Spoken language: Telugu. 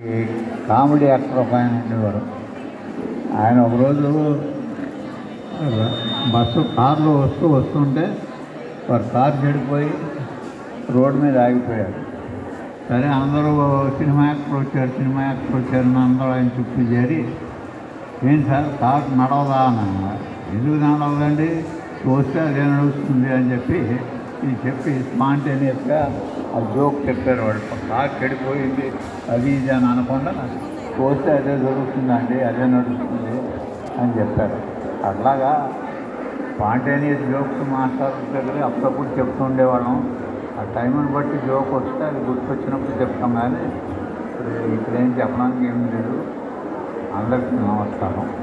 ఈ కామెడీ యాక్టర్ ఒక ఆయన ఉండేవారు ఆయన ఒకరోజు బస్సు కారులో వస్తూ వస్తుంటే వారు కారు చెడిపోయి రోడ్డు మీద ఆగిపోయారు సరే అందరూ సినిమా యాక్టర్ వచ్చారు సినిమా యాక్టర్ వచ్చారు అని అందరూ ఆయన చుట్టూ చేరి ఏం సార్ కారు నడవదా అని అన్నారు ఎందుకు నడవదండి చూస్తే అదే నడుస్తుంది అని చెప్పి ఇది చెప్పి స్పాంటేనియస్గా ఆ జోక్ చెప్పారు వాడు కారు చెడిపోయింది అది ఇది అని అనకుండా చూస్తే అదే జరుగుతుందండి అదే నడుస్తుంది అని చెప్పారు అట్లాగా స్పాంటేనియస్ జోక్స్ మాస్టర్ దగ్గర అప్పుడప్పుడు చెప్తూ ఉండేవాళ్ళం ఆ టైంని బట్టి జోక్ వస్తే అది గుర్తొచ్చినప్పుడు చెప్తాం కానీ ఇప్పుడు ఇక్కడేం చెప్పడానికి ఏం లేదు అందరికీ నమస్కారం